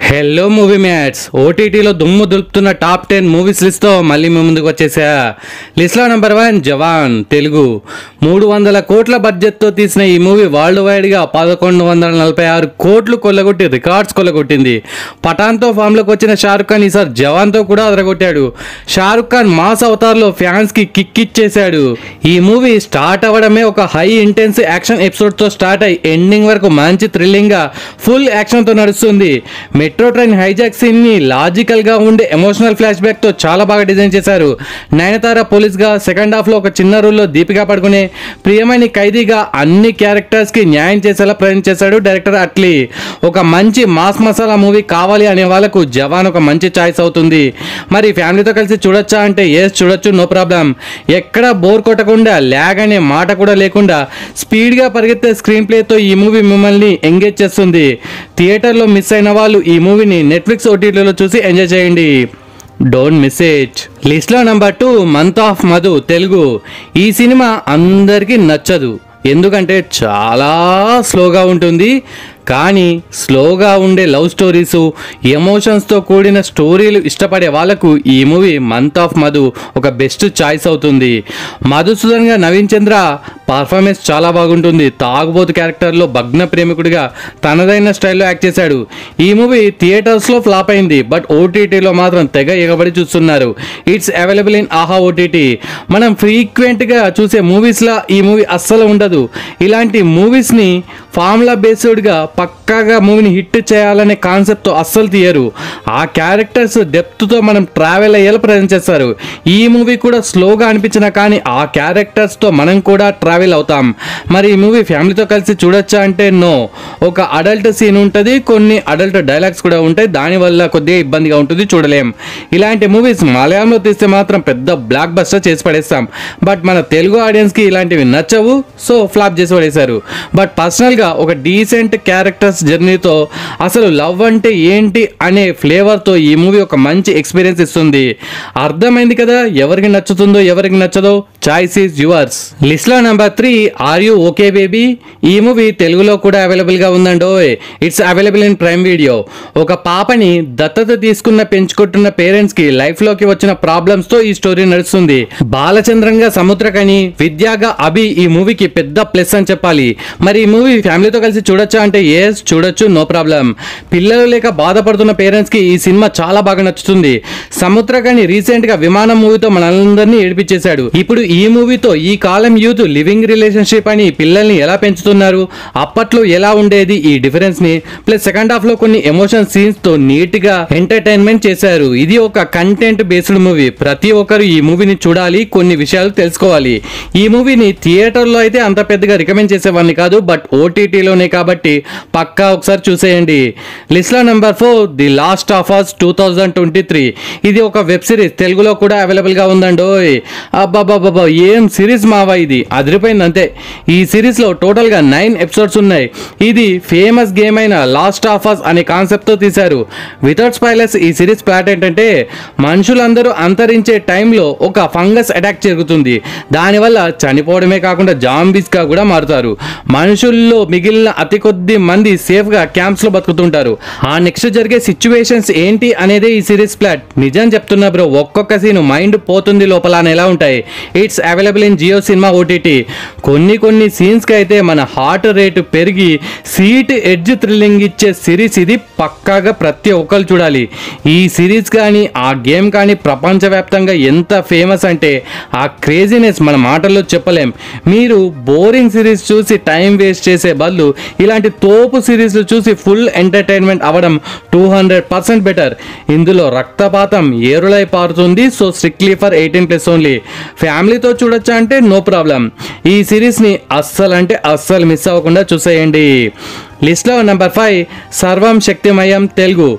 hello movie మ్యాట్స్ ఓటీటీలో దుమ్ము దులుపుతున్న టాప్ టెన్ మూవీస్ లిస్ట్తో మళ్ళీ మీ ముందుకు వచ్చేసా లిస్ట్లో నెంబర్ వన్ జవాన్ తెలుగు మూడు వందల కోట్ల బడ్జెట్తో తీసిన ఈ మూవీ వరల్డ్ వైడ్గా పదకొండు వందల నలభై ఆరు కోట్లు కొల్లగొట్టి రికార్డ్స్ కొల్లగొట్టింది పఠాన్తో ఫామ్లోకి వచ్చిన షారుఖ్ ఖాన్ ఈసారి జవాన్తో కూడా అదరగొట్టాడు షారుఖ్ ఖాన్ మాస్ అవతార్లో ఫ్యాన్స్కి కిక్ ఇచ్చేశాడు ఈ మూవీ స్టార్ట్ అవ్వడమే ఒక హై ఇంటెన్స్ యాక్షన్ ఎపిసోడ్తో స్టార్ట్ అయ్యి ఎండింగ్ వరకు మంచి థ్రిల్లింగ్గా ఫుల్ యాక్షన్తో నడుస్తుంది మెట్రో ట్రైన్ హైజాక్ సీన్ ని లాజికల్ గా ఉండే ఎమోషనల్ ఫ్లాష్ బ్యాక్ తో చాలా బాగా డిజైన్ చేశారు నయనతార పోలీస్ గా సెకండ్ హాఫ్ లో ఒక చిన్న రోల్ లో దీపికా పడుకునే ప్రియమైన ఖైదీగా అన్ని క్యారెక్టర్స్ కి న్యాయం చేసేలా ప్రయత్నం చేశాడు డైరెక్టర్ అట్లీ ఒక మంచి మాస్ మసాలా మూవీ కావాలి అనే వాళ్ళకు జవాన్ ఒక మంచి చాయిస్ అవుతుంది మరి ఫ్యామిలీతో కలిసి చూడొచ్చా అంటే ఎస్ చూడొచ్చు నో ప్రాబ్లం ఎక్కడ బోర్ కొట్టకుండా ల్యాగ్ అనే మాట కూడా లేకుండా స్పీడ్గా పరిగెత్తే స్క్రీన్ ప్లేతో ఈ మూవీ మిమ్మల్ని ఎంగేజ్ చేస్తుంది థియేటర్లో మిస్ అయిన వాళ్ళు ఈ మూవీని నెట్ఫ్లిక్స్ ఓటీటీలో చూసి ఎంజాయ్ చేయండి డోంట్ మిస్ ఇట్ లిస్ట్లో number two month of Madhu Telugu ఈ సినిమా అందరికీ నచ్చదు ఎందుకంటే చాలా స్లోగా ఉంటుంది కానీ స్లోగా ఉండే లవ్ స్టోరీస్ ఎమోషన్స్తో కూడిన స్టోరీలు ఇష్టపడే వాళ్ళకు ఈ మూవీ మంత్ ఆఫ్ మధు ఒక బెస్ట్ చాయిస్ అవుతుంది మధుసూదన్గా నవీన్ చంద్ర పర్ఫార్మెన్స్ చాలా బాగుంటుంది తాగుబోతు క్యారెక్టర్లో భగ్న ప్రేమికుడిగా తనదైన స్టైల్లో యాక్ట్ చేశాడు ఈ మూవీ థియేటర్స్లో ఫ్లాప్ అయింది బట్ ఓటీటీలో మాత్రం తెగ ఎగబడి చూస్తున్నారు it's available in Aha OTT మనం ఫ్రీక్వెంట్గా చూసే మూవీస్లా ఈ మూవీ అస్సలు ఉండదు ఇలాంటి మూవీస్ని ఫార్ములా బేస్డ్గా పక్కాగా మూవీని హిట్ చేయాలనే కాన్సెప్ట్తో అస్సలు తీయరు ఆ క్యారెక్టర్స్ డెప్త్తో మనం ట్రావెల్ అయ్యేలా ప్రజెంట్ చేస్తారు ఈ మూవీ కూడా స్లోగా అనిపించినా కానీ ఆ క్యారెక్టర్స్తో మనం కూడా ట్రావెల్ అవుతాం మరి ఈ మూవీ ఫ్యామిలీతో కలిసి చూడొచ్చా అంటే నో ఒక అడల్ట్ సీన్ ఉంటుంది కొన్ని అడల్ట్ డైలాగ్స్ కూడా ఉంటాయి దానివల్ల కొద్దిగా ఇబ్బందిగా ఉంటుంది చూడలేం ఇలాంటి మూవీస్ మలయాళంలో తీస్తే మాత్రం పెద్ద బ్లాక్ బస్టర్ చేసి పడేస్తాం బట్ మన తెలుగు ఆడియన్స్కి ఇలాంటివి నచ్చవు సో ఫ్లాప్ చేసి పడేశారు బట్ పర్సనల్గా ఒక డీసెంట్ క్యారెక్టర్స్ జర్నీతో అసలు లవ్ అంటే ఏంటి అనే ఫ్లేవర్తో ఈ మూవీ ఒక మంచి ఎక్స్పీరియన్స్ ఇస్తుంది అర్థమైంది కదా ఎవరికి నచ్చుతుందో ఎవరికి నచ్చదో చాయిస్ ఈజ్ యువర్స్ లిస్ట్లో number three are you okay baby ఈ మూవీ తెలుగులో కూడా అవైలబుల్గా ఉందండో it's available in prime video ఒక పాపని దత్తత తీసుకున్న పెంచుకుంటున్న పేరెంట్స్కి లైఫ్లోకి వచ్చిన ప్రాబ్లమ్స్తో ఈ స్టోరీ నడుస్తుంది బాలచంద్రంగా సముద్రకని విద్యాగా అభి ఈ మూవీకి పెద్ద ప్లస్ అని చెప్పాలి మరి ఈ మూవీ ఫ్యామిలీతో కలిసి చూడొచ్చా అంటే ఎస్ చూడొచ్చు నో ప్రాబ్లం పిల్లలు లేక బాధపడుతున్న పేరెంట్స్కి ఈ సినిమా చాలా బాగా నచ్చుతుంది సముద్రకని రీసెంట్గా విమానం మూవీతో మనందరినీ ఏడిపించేశాడు ఇప్పుడు ఈ మూవీతో ఈ కాలం యూత్ లివింగ్ రిలేషన్షిప్ అని పిల్లల్ని ఎలా పెంచుతున్నారు అప్పట్లో ఎలా ఉండేది ఈ డిఫరెన్స్ ని ప్లస్ సెకండ్ హాఫ్ లో కొన్ని ఎమోషన్ సీన్స్ తో నీట్ గా ఎంటర్టైన్మెంట్ చేశారు ఇది ఒక కంటెంట్ బేస్డ్ మూవీ ప్రతి ఒక్కరు ఈ మూవీని చూడాలి కొన్ని విషయాలు తెలుసుకోవాలి ఈ మూవీని థియేటర్ లో అయితే అంత పెద్దగా రికమెండ్ చేసేవాడిని కాదు బట్ ఓటీటీలోనే కాబట్టి పక్కా ఒకసారి చూసేయండి లిస్ట్ లో number four the last of us two thousand twenty three ఇది ఒక వెబ్ సిరీస్ తెలుగులో కూడా అవైలబుల్ గా ఉందండోయ్ అబ్బాబాబా ఏం సిరీస్ మావా ఇది అదిరిపోయింది అంతే ఈ సిరీస్ లో టోటల్ గా నైన్ ఎపిసోడ్స్ ఉన్నాయి ఇది ఫేమస్ గేమ్ అయిన లాస్ట్ ఆఫ్ అస్ అనే కాన్సెప్ట్ తో తీశారు వితౌట్ స్పైలర్స్ ఈ సిరీస్ ప్లాట్ ఏంటంటే మనుషులందరూ అంతరించే టైంలో ఒక ఫంగస్ అటాక్ జరుగుతుంది దానివల్ల చనిపోవడమే కాకుండా జాంబీస్ గా కూడా మారుతారు మనుషుల్లో మిగిలిన అతి కొద్ది మంది సేఫ్ గా క్యాంప్స్ లో బతుకుతుంటారు ఆ నెక్స్ట్ జరిగే సిచ్యువేషన్స్ ఏంటి అనేదే ఈ సిరీస్ ప్లాట్ నిజం చెప్తున్నా బ్రో ఒక్కొక్క సీన్ మైండ్ పోతుంది లోపల అని ఎలా ఉంటాయి it's available in Jio cinema OTT కొన్ని కొన్ని సీన్స్కి అయితే మన హార్ట్ రేటు పెరిగి సీట్ ఎడ్జ్ థ్రిల్లింగ్ ఇచ్చే సిరీస్ ఇది పక్కాగా ప్రతి ఒక్కరు చూడాలి ఈ సిరీస్ కానీ ఆ గేమ్ కానీ ప్రపంచవ్యాప్తంగా ఎంత ఫేమస్ అంటే ఆ క్రేజీనెస్ మన మాటల్లో చెప్పలేం మీరు బోరింగ్ సిరీస్ చూసి టైం వేస్ట్ చేసే బదులు ఇలాంటి తోపు సిరీస్లు చూసి ఫుల్ ఎంటర్టైన్మెంట్ అవ్వడం టూ హండ్రెడ్ పర్సెంట్ బెటర్ ఇందులో రక్తపాతం ఏరులై పారుతుంది సో స్ట్రిక్ట్లీ ఫర్ ఎయిటీన్ ప్లస్ ఓన్లీ ఫ్యామిలీతో చూడొచ్చా అంటే నో ప్రాబ్లం ఈ సిరీస్ని అస్సలు అంటే అస్సలు మిస్ అవ్వకుండా చూసేయండి లిస్ట్లో నెంబర్ ఫైవ్ సర్వం శక్తిమయం తెలుగు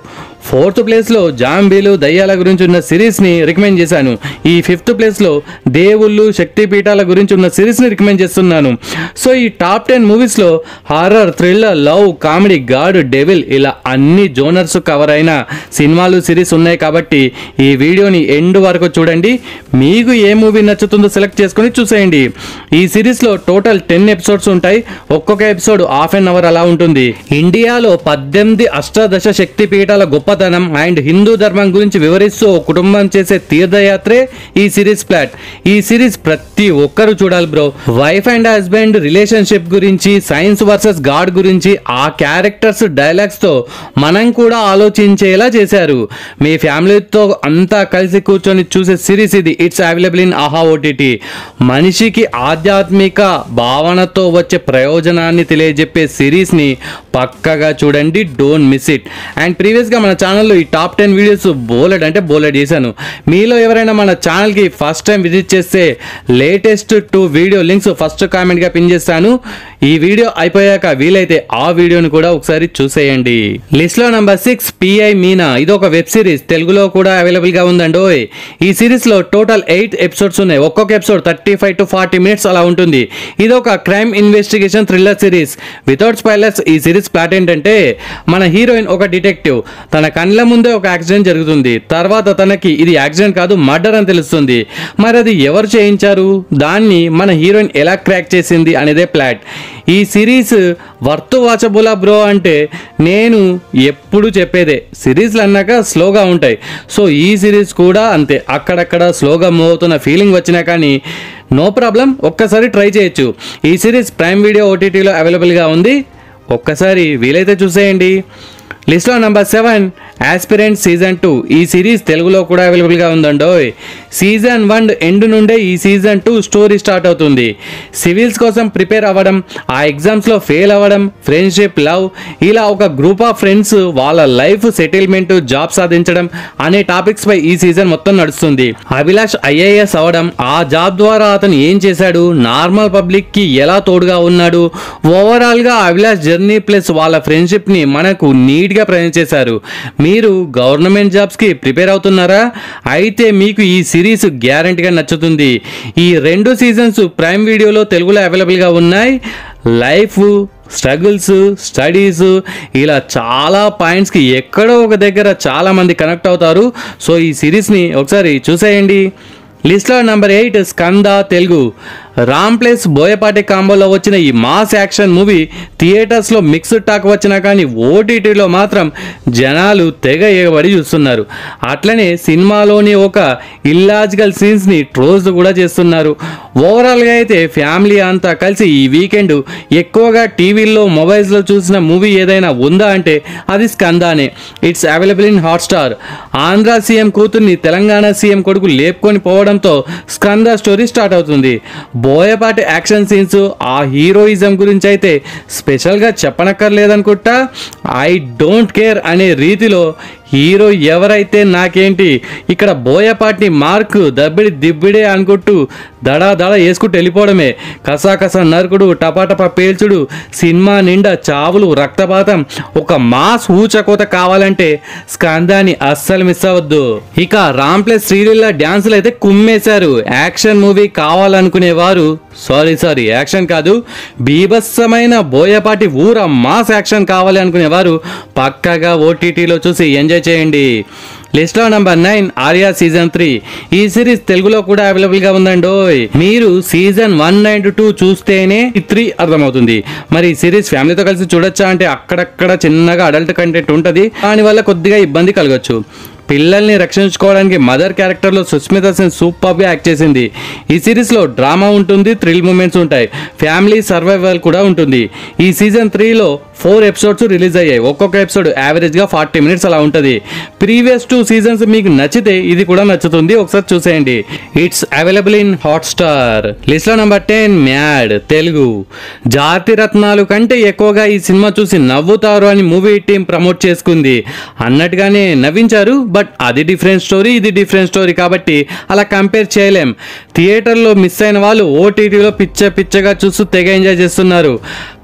ఫోర్త్ ప్లేస్లో జాంబీలు దయ్యాల గురించి ఉన్న సిరీస్ని రికమెండ్ చేశాను ఈ ఫిఫ్త్ ప్లేస్లో దేవుళ్ళు శక్తిపీఠాల గురించి ఉన్న సిరీస్ని రికమెండ్ చేస్తున్నాను సో ఈ టాప్ టెన్ మూవీస్లో horror thriller love comedy god devil ఇలా అన్ని జోనర్స్ కవర్ అయిన సినిమాలు సిరీస్ ఉన్నాయి కాబట్టి ఈ వీడియోని ఎండ్ వరకు చూడండి మీకు ఏ మూవీ నచ్చుతుందో సెలెక్ట్ చేసుకొని చూసేయండి ఈ సిరీస్లో టోటల్ టెన్ ఎపిసోడ్స్ ఉంటాయి ఒక్కొక్క ఎపిసోడ్ హాఫ్ అన్ అవర్ అలా ఉంటుంది ఇండియాలో పద్దెనిమిది అష్టాదశ శక్తి పీఠాల గొప్పతనం అండ్ హిందూ ధర్మం గురించి వివరిస్తూ ఓ కుటుంబం చేసే తీర్థయాత్రే ఈ సిరీస్ ప్లాట్ ఈ సిరీస్ ప్రతి ఒక్కరు చూడాలి bro wife and husband relationship గురించి సైన్స్ వర్సెస్ గాడ్ గురించి ఆ క్యారెక్టర్స్ డైలాగ్స్ తో మనం కూడా ఆలోచించేలా చేశారు మీ ఫ్యామిలీతో అంతా కలిసి కూర్చొని చూసే సిరీస్ ఇది it's available in Aha OTT మనిషికి ఆధ్యాత్మిక భావనతో వచ్చే ప్రయోజనాన్ని తెలియజెప్పే సిరీస్ని పక్కగా చూడండి డోంట్ మిస్ ఇట్ అండ్ ప్రీవియస్గా మన ఛానల్లో ఈ టాప్ టెన్ వీడియోస్ బోలెడ్ అంటే బోలెడ్ చేశాను మీలో ఎవరైనా మన ఛానల్కి ఫస్ట్ టైం విజిట్ చేస్తే latest two video links first కామెంట్గా పిన్ చేస్తాను ఈ వీడియో అయిపోయాక వీలైతే ఆ వీడియోని కూడా ఒకసారి చూసేయండి లిస్ట్లో నంబర్ సిక్స్ పిఐ మీనా ఇది ఒక వెబ్ సిరీస్ తెలుగులో కూడా అవైలబుల్గా ఉందండి ఓయ్ ఈ సిరీస్లో టోటల్ ఎయిట్ ఎపిసోడ్స్ ఉన్నాయి ఒక్కొక్క episode thirty five to forty minutes అలా ఉంటుంది ఇది ఒక crime investigation thriller series without spoilers ఈ సిరీస్ ప్లాట్ ఏంటంటే మన హీరోయిన్ ఒక డిటెక్టివ్ తన కళ్ళ ముందే ఒక యాక్సిడెంట్ జరుగుతుంది తర్వాత తనకి ఇది యాక్సిడెంట్ కాదు మర్డర్ అని తెలుస్తుంది మరి అది ఎవరు చేయించారు దాన్ని మన హీరోయిన్ ఎలా క్రాక్ చేసింది అనేదే ప్లాట్ ఈ సిరీస్ వర్త్ వాచబులా బ్రో అంటే నేను ఎప్పుడు చెప్పేదే సిరీస్లు అన్నాక స్లోగా ఉంటాయి సో ఈ సిరీస్ కూడా అంతే అక్కడక్కడ స్లోగా మూవ్ అవుతున్న ఫీలింగ్ వచ్చినా కానీ నో ప్రాబ్లం ఒక్కసారి ట్రై చేయొచ్చు ఈ సిరీస్ ప్రైమ్ వీడియో ఓటీటీలో అవైలబుల్గా ఉంది ఒక్కసారి వీలైతే చూసేయండి లిస్ట్లో number seven aspirant season two ఈ సిరీస్ తెలుగులో కూడా అవైలబుల్గా ఉందండోయ్ సీజన్ వన్ ఎండ్ నుండే ఈ సీజన్ టూ స్టోరీ స్టార్ట్ అవుతుంది సివిల్స్ కోసం ప్రిపేర్ అవ్వడం ఆ ఎగ్జామ్స్లో ఫెయిల్ అవ్వడం ఫ్రెండ్షిప్ లవ్ ఇలా ఒక గ్రూప్ ఆఫ్ ఫ్రెండ్స్ వాళ్ళ లైఫ్ సెటిల్మెంట్ జాబ్ సాధించడం అనే టాపిక్స్ పై ఈ సీజన్ మొత్తం నడుస్తుంది అభిలాష్ ఐఏఎస్ అవడం ఆ జాబ్ ద్వారా అతను ఏం చేశాడు నార్మల్ పబ్లిక్ కి ఎలా తోడుగా ఉన్నాడు ఓవరాల్ గా అభిలాష్ జర్నీ ప్లస్ వాళ్ళ ఫ్రెండ్షిప్ ని మనకు నీట్ గా ప్రజెంట్ చేశారు మీరు గవర్నమెంట్ జాబ్స్ కి ప్రిపేర్ అవుతున్నారా అయితే మీకు ఈ సిరీస్ గ్యారంటీగా నచ్చుతుంది ఈ రెండు సీజన్స్ ప్రైమ్ వీడియోలో తెలుగులో అవైలబుల్గా ఉన్నాయి లైఫ్ స్ట్రగుల్స్ స్టడీస్ ఇలా చాలా పాయింట్స్కి ఎక్కడో ఒక దగ్గర చాలా మంది కనెక్ట్ అవుతారు సో ఈ సిరీస్ని ఒకసారి చూసేయండి లిస్ట్లో నెంబర్ ఎయిట్ స్కంద తెలుగు రామ్ ప్లేస్ బోయపాటి కాంబోలో వచ్చిన ఈ మాస్ యాక్షన్ మూవీ థియేటర్స్లో మిక్స్డ్ టాక్ వచ్చినా కానీ ఓటీటీలో మాత్రం జనాలు తెగ ఎగబడి చూస్తున్నారు అట్లనే సినిమాలోని ఒక ఇల్లాజికల్ సీన్స్ని ట్రోల్స్ కూడా చేస్తున్నారు ఓవరాల్గా అయితే ఫ్యామిలీ అంతా కలిసి ఈ వీకెండ్ ఎక్కువగా టీవీల్లో మొబైల్స్లో చూసిన మూవీ ఏదైనా ఉందా అంటే అది స్కందానే it's available in Hotstar Andhra CM కూతుర్ని తెలంగాణ సీఎం కొడుకు లేపుకొని పోవడంతో స్కంద స్టోరీ స్టార్ట్ అవుతుంది బోయపాటి యాక్షన్ సీన్స్ ఆ హీరోయిజం గురించి అయితే స్పెషల్గా చెప్పనక్కర్లేదనుకుంటా ఐ డోంట్ కేర్ అనే రీతిలో హీరో ఎవరైతే నాకేంటి ఇక్కడ బోయపాటి మార్క్ దబ్బిడి దిబ్బిడే అనుకుంటూ దడా దడ వేసుకుంటూ వెళ్ళిపోవడమే కసా కసా నరుకుడు టపాటపా పేల్చుడు సినిమా నిండా చావులు రక్తపాతం ఒక మాస్ ఊచకోత కావాలంటే స్కందాన్ని అస్సలు మిస్ అవ్వద్దు ఇక రామ్ ప్లస్ శ్రీలీల డ్యాన్సులు అయితే కుమ్మేశారు యాక్షన్ మూవీ కావాలనుకునేవారు సారీ సారీ యాక్షన్ కాదు బీభత్సమైన బోయపాటి ఊర మాస్ యాక్షన్ కావాలి అనుకునేవారు పక్కగా ఓటీటీలో చూసి ఎంజాయ్ చేయండి లిస్ట్లో number nine Aarya season three ఈ సిరీస్ తెలుగులో కూడా అవైలబుల్గా ఉందండోయ్ మీరు సీజన్ వన్ అండ్ టూ చూస్తేనే త్రీ అర్థమవుతుంది మరి ఈ సిరీస్ ఫ్యామిలీతో కలిసి చూడొచ్చా అంటే అక్కడక్కడ చిన్నగా అడల్ట్ కంటెంట్ ఉంటుంది దానివల్ల కొద్దిగా ఇబ్బంది కలగచ్చు పిల్లల్ని రక్షించుకోవడానికి మదర్ క్యారెక్టర్లో సుస్మిత సేన్ సూపర్గా యాక్ట్ చేసింది ఈ సిరీస్లో డ్రామా ఉంటుంది థ్రిల్ మూమెంట్స్ ఉంటాయి ఫ్యామిలీ సర్వైవల్ కూడా ఉంటుంది ఈ సీజన్ త్రీలో ఫోర్ ఎపిసోడ్స్ రిలీజ్ అయ్యాయి ఒక్కొక్క ఎపిసోడ్ యావరేజ్గా ఫార్టీ మినిట్స్ అలా ఉంటుంది ప్రీవియస్ టూ సీజన్స్ మీకు నచ్చితే ఇది కూడా నచ్చుతుంది ఒకసారి చూసేయండి ఇట్స్ అవైలబుల్ ఇన్ హాట్స్టార్ లిస్ట్లో number ten mad Telugu Jathi Ratnalu కంటే ఎక్కువగా ఈ సినిమా చూసి నవ్వుతారు అని మూవీ టీం ప్రమోట్ చేసుకుంది అన్నట్టుగానే నవ్వించారు బట్ అది డిఫరెంట్ స్టోరీ ఇది డిఫరెంట్ స్టోరీ కాబట్టి అలా కంపేర్ చేయలేం థియేటర్లో మిస్ అయిన వాళ్ళు ఓటీటీలో పిచ్చ పిచ్చగా చూస్తూ తెగ ఎంజాయ్ చేస్తున్నారు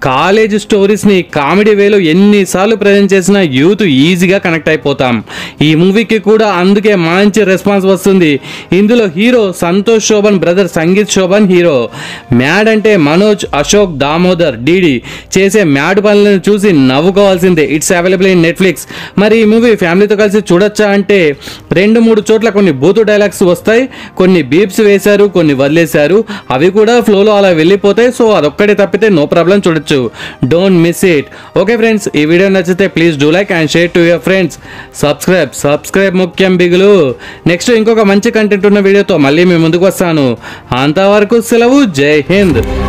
కాలేజ్ స్టోరీస్ని కామెడీ వేలో ఎన్నిసార్లు ప్రజెంట్ చేసినా యూత్ ఈజీగా కనెక్ట్ అయిపోతాం ఈ మూవీకి కూడా అందుకే మంచి రెస్పాన్స్ వస్తుంది ఇందులో hero Santosh Sobhan brother Sangeeth Sobhan hero mad అంటే Manoj Ashok Damodar D D mad పనులను చూసి నవ్వుకోవాల్సిందే ఇట్స్ అవైలబుల్ ఇన్ నెట్ఫ్లిక్స్ మరి ఈ మూవీ ఫ్యామిలీతో కలిసి చూడొచ్చా అంటే రెండు మూడు చోట్ల కొన్ని బూతు డైలాగ్స్ వస్తాయి కొన్ని బీప్స్ వేశారు కొన్ని వదిలేశారు అవి కూడా ఫ్లోలో అలా వెళ్ళిపోతాయి సో అదొక్కటి తప్పితే నో ప్రాబ్లం చూడొచ్చు don't miss it okay friends ఈ వీడియో నచ్చితే please do like and share to your friends subscribe subscribe ముఖ్యం బిగులు నెక్స్ట్ ఇంకొక మంచి కంటెంట్ ఉన్న వీడియోతో మళ్ళీ మీ ముందుకు వస్తాను అంతవరకు సెలవు జై హింద్